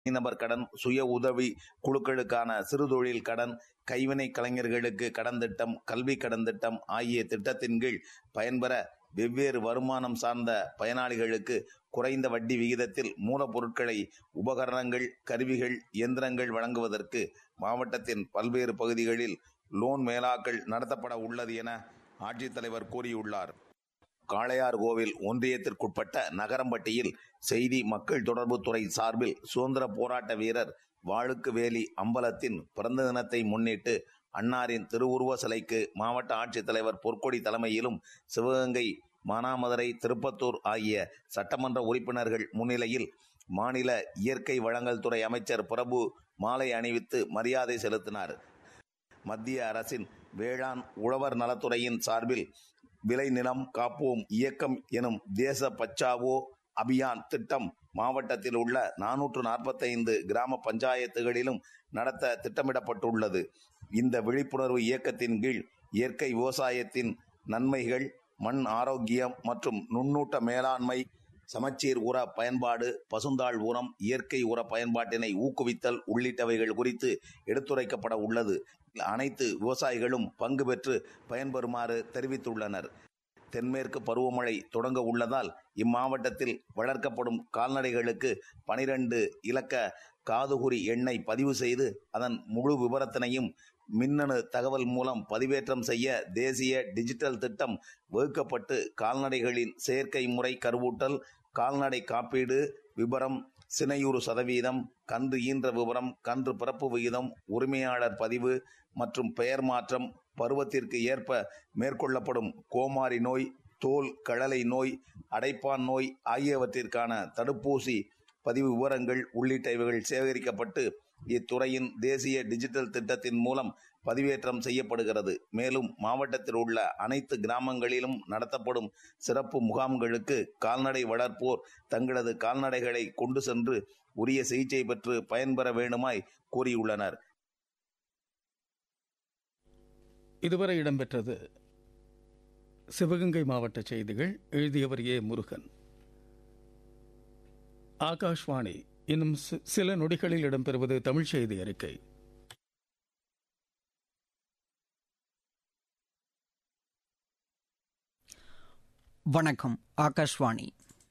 தனிநபர் கடன் சுய உதவி குழுக்களுக்கான சிறுதொழில் கடன் கைவினை கலைஞர்களுக்கு கடன் திட்டம் கல்வி கடன் திட்டம் ஆகிய திட்டத்தின் கீழ் பயன்பெற வெவ்வேறு வருமானம் சார்ந்த பயனாளிகளுக்கு குறைந்த வட்டி விகிதத்தில் மூலப்பொருட்களை உபகரணங்கள் கருவிகள் இயந்திரங்கள் வழங்குவதற்கு மாவட்டத்தின் பல்வேறு பகுதிகளில் லோன் மேலாக்கள் நடத்தப்பட உள்ளது என ஆட்சித்தலைவர் கூறியுள்ளார் காளையார்கோவில் ஒன்றியத்திற்குட்பட்ட நகரம்பட்டியில் செய்தி மக்கள் தொடர்புத்துறை சார்பில் சுதந்திர போராட்ட வீரர் வாழுக்கு வேலி அம்பலத்தின் பிறந்த தினத்தை முன்னிட்டு அன்னாரின் திருவுருவ சிலைக்கு மாவட்ட ஆட்சித்தலைவர் பொற்கொடி தலைமையிலும் சிவகங்கை மானாமதுரை திருப்பத்தூர் ஆகிய சட்டமன்ற உறுப்பினர்கள் முன்னிலையில் மாநில இயற்கை வளங்கள் துறை அமைச்சர் பிரபு மாலை அணிவித்து மரியாதை செலுத்தினார் மத்திய அரசின் வேளாண் உழவர் நலத்துறையின் சார்பில் விளைநிலம் காப்போம் இயக்கம் எனும் தேச பச்சாவோ அபியான் திட்டம் மாவட்டத்தில் உள்ள நானூற்று நாற்பத்தைந்து கிராம பஞ்சாயத்துகளிலும் நடத்த திட்டமிடப்பட்டுள்ளது இந்த விழிப்புணர்வு இயக்கத்தின் கீழ் இயற்கை விவசாயத்தின் நன்மைகள் மண் ஆரோக்கியம் மற்றும் நுண்ணூட்ட மேலாண்மை சமச்சீர் உர பயன்பாடு பசுந்தாள் உரம் இயற்கை உர பயன்பாட்டினை ஊக்குவித்தல் உள்ளிட்டவைகள் குறித்து எடுத்துரைக்கப்பட உள்ளது அனைத்து விவசாயிகளும் பங்கு பெற்று பயன்பெறுமாறு தெரிவித்துள்ளனர் தென்மேற்கு பருவமழை தொடங்க உள்ளதால் இம்மாவட்டத்தில் வளர்க்கப்படும் கால்நடைகளுக்கு பனிரெண்டு இலக்க காதுகுறி எண்ணை பதிவு செய்து அதன் முழு விவரத்தினையும் மின்னணு தகவல் மூலம் பதிவேற்றம் செய்ய தேசிய டிஜிட்டல் திட்டம் வகுக்கப்பட்டு கால்நடைகளின் செயற்கை முறை கருவூட்டல் கால்நடை காப்பீடு விபரம் சினையுறு சதவீதம் கன்று ஈன்ற விவரம் கன்று பிறப்பு விகிதம் உரிமையாளர் பதிவு மற்றும் பெயர் மாற்றம் பருவத்திற்கு ஏற்ப மேற்கொள்ளப்படும் கோமாரி நோய் தோல் கழலை நோய் அடைப்பான் நோய் ஆகியவற்றிற்கான தடுப்பூசி பதிவு விவரங்கள் உள்ளிட்டவைகள் சேகரிக்கப்பட்டு இத்துறையின் தேசிய டிஜிட்டல் திட்டத்தின் மூலம் பதிவேற்றம் செய்யப்படுகிறது மேலும் மாவட்டத்தில் உள்ள அனைத்து கிராமங்களிலும் நடத்தப்படும் சிறப்பு முகாம்களுக்கு கால்நடை வளர்ப்போர் தங்களது கால்நடைகளை கொண்டு சென்று உரிய சிகிச்சை பெற்று பயன்பெற வேண்டுமாய் கூறியுள்ளனர் இதுவரை இடம்பெற்றது சிவகங்கை மாவட்ட செய்திகள் எழுதியவர் ஏ முருகன் ஆகாஷ்வாணி இன்னும் சி- சில நொடிகளில் இடம்பெறுவது தமிழ் செய்தி அறிக்கை வணக்கம் ஆகாஷ்வாணி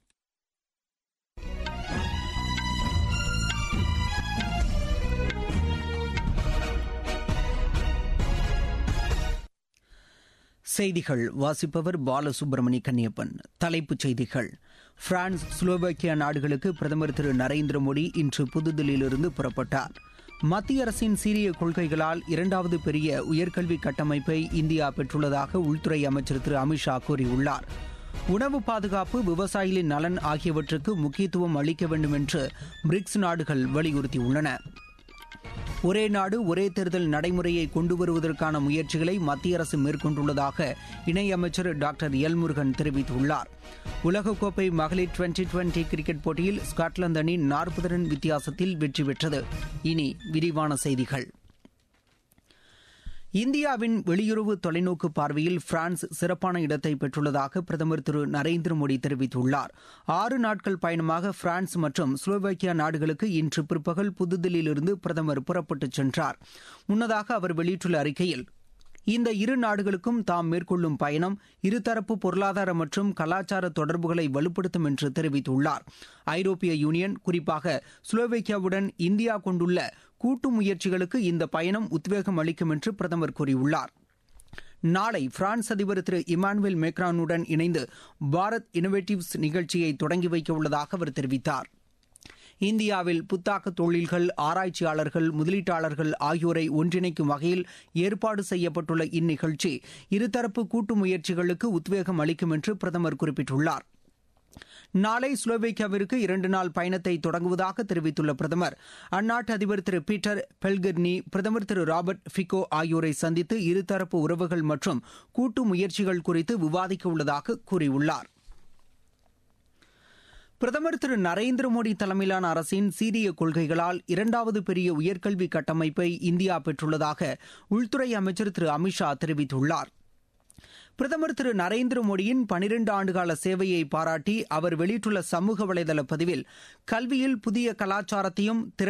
செய்திகள் வாசிப்பவர் பாலசுப்ரமணி கன்னியப்பன் தலைப்புச் செய்திகள் பிரான்ஸ் ஸ்லோவேக்கியா நாடுகளுக்கு பிரதமர் திரு நரேந்திர மோடி இன்று புதுதில்லியிலிருந்து புறப்பட்டார் மத்திய அரசின் சீரிய கொள்கைகளால் இரண்டாவது பெரிய உயர்கல்வி கட்டமைப்பை இந்தியா பெற்றுள்ளதாக உள்துறை அமைச்சர் திரு அமித்ஷா கூறியுள்ளார் உணவு பாதுகாப்பு விவசாயிகளின் நலன் ஆகியவற்றுக்கு முக்கியத்துவம் அளிக்க வேண்டும் என்று பிரிக்ஸ் நாடுகள் வலியுறுத்தியுள்ளன ஒரே நாடு ஒரே தேர்தல் நடைமுறையை கொண்டு வருவதற்கான முயற்சிகளை மத்திய அரசு மேற்கொண்டுள்ளதாக இணையமைச்சர் டாக்டர் எல் முருகன் தெரிவித்துள்ளார் உலகக்கோப்பை மகளிர் டுவெண்டி டுவெண்டி கிரிக்கெட் போட்டியில் ஸ்காட்லாந்து அணி நாற்பது ரன் வித்தியாசத்தில் வெற்றி பெற்றது இனி விரிவான செய்திகள் இந்தியாவின் வெளியுறவு தொலைநோக்கு பார்வையில் பிரான்ஸ் சிறப்பான இடத்தை பெற்றுள்ளதாக பிரதமர் திரு நரேந்திர மோடி தெரிவித்துள்ளார் ஆறு நாட்கள் பயணமாக பிரான்ஸ் மற்றும் ஸ்லோவேக்கியா நாடுகளுக்கு இன்று பிற்பகல் புதுதில்லியிலிருந்து பிரதமர் புறப்பட்டுச் சென்றார் முன்னதாக அவர் வெளியிட்டுள்ள அறிக்கையில் இந்த இரு நாடுகளுக்கும் தாம் மேற்கொள்ளும் பயணம் இருதரப்பு பொருளாதார மற்றும் கலாச்சார தொடர்புகளை வலுப்படுத்தும் என்று தெரிவித்துள்ளார் ஐரோப்பிய யூனியன் குறிப்பாக ஸ்லோவேக்கியாவுடன் இந்தியா கொண்டுள்ள கூட்டு முயற்சிகளுக்கு இந்த பயணம் உத்வேகம் அளிக்கும் என்று பிரதமர் கூறியுள்ளார் நாளை பிரான்ஸ் அதிபர் திரு இமானுவேல் மேக்ரானுடன் இணைந்து பாரத் இனோவேட்டிவ்ஸ் நிகழ்ச்சியை தொடங்கி வைக்க உள்ளதாக அவர் தெரிவித்தார் இந்தியாவில் புத்தாக்க தொழில்கள் ஆராய்ச்சியாளர்கள் முதலீட்டாளர்கள் ஆகியோரை ஒன்றிணைக்கும் வகையில் ஏற்பாடு செய்யப்பட்டுள்ள இந்நிகழ்ச்சி இருதரப்பு கூட்டு முயற்சிகளுக்கு உத்வேகம் அளிக்கும் என்று பிரதமர் குறிப்பிட்டுள்ளார் நாளை ஸ்லோவேக்கியாவிற்கு இரண்டு நாள் பயணத்தை தொடங்குவதாக தெரிவித்துள்ள பிரதமர் அந்நாட்டு அதிபர் திரு பீட்டர் பெல்கர்னி பிரதமர் திரு ராபர்ட் ஃபிகோ ஆகியோரை சந்தித்து இருதரப்பு உறவுகள் மற்றும் கூட்டு முயற்சிகள் குறித்து விவாதிக்க உள்ளதாக கூறியுள்ளார் பிரதமர் திரு நரேந்திர மோடி தலைமையிலான அரசின் சீரிய கொள்கைகளால் இரண்டாவது பெரிய உயர்கல்வி கட்டமைப்பை இந்தியா பெற்றுள்ளதாக உள்துறை அமைச்சர் திரு அமித்ஷா தெரிவித்துள்ளார் பிரதமர் திரு நரேந்திர மோடியின் பனிரெண்டு ஆண்டுகால சேவையை பாராட்டி அவர் வெளியிட்டுள்ள சமூக வலைதள பதிவில் கல்வியில் புதிய கலாச்சாரத்தையும் திறன்